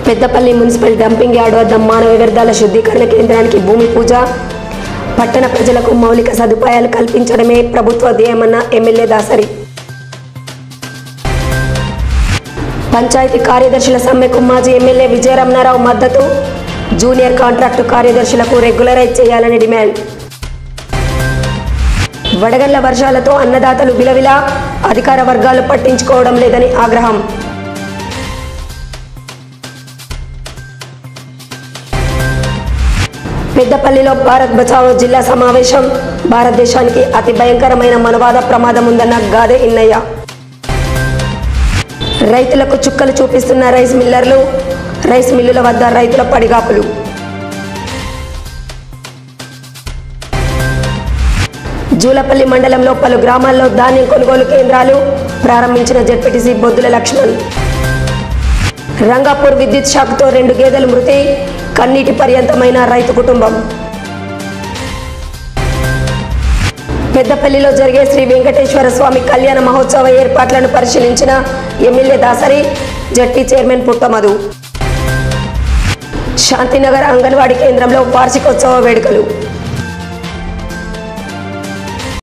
Peddapalli municipal dumping yard వద్ద మానవ వ్యర్థాల శుద్ధీకరణ కేంద్రానికి భూమి పూజ పట్టణ ప్రజలకు మౌలిక సదుపాయాలు కల్పించడమే ప్రభుత్వ ధ్యేయమన్న ఎమ్మెల్యే దాసరి పంచాయతీ కార్యదర్శుల సమ్మెకు మాజీ ఎమ్మెల్యే విజయరమణారావు మద్దతు జూనియర్ కాంట్రాక్టు కార్యదర్శులకు రెగ్యులరైజ్ చేయాలని డిమాండ్ వడగళ్ల వర్షాలతో అన్నదాతలు విలవిలా అధికార వర్గాలు పట్టించుకోవడం లేదని ఆగ్రహం పెద్దపల్లిలో భారత్ బచావో జిల్లా సమావేశం భారతదేశానికి అతి భయంకరమైన మనవాద ప్రమాదం ఉందన్న గాదె ఇన్నయ్య రైతులకు చుక్కలు చూపిస్తున్న రైస్ మిల్లర్లు రైస్ మిల్లుల వద్ద రైతుల పడిగాపులు జూలపల్లి మండలంలో పలు గ్రామాల్లో ధాన్యం కొనుగోలు కేంద్రాలు ప్రారంభించిన జడ్పీటీసీ బొద్దుల లక్ష్మణ్ రంగాపూర్ విద్యుత్ షాక్తో రెండు గేదెలు మృతి కన్నీటి పర్యంతమైన రైతు కుటుంబం పెద్దపల్లిలో జరిగే శ్రీ వెంకటేశ్వర స్వామి కళ్యాణ మహోత్సవ ఏర్పాట్లను పరిశీలించిన MLA Dasari ZP chairman Putta Madhu Shantinagar anganwadi కేంద్రంలో వార్షికోత్సవ వేడుకలు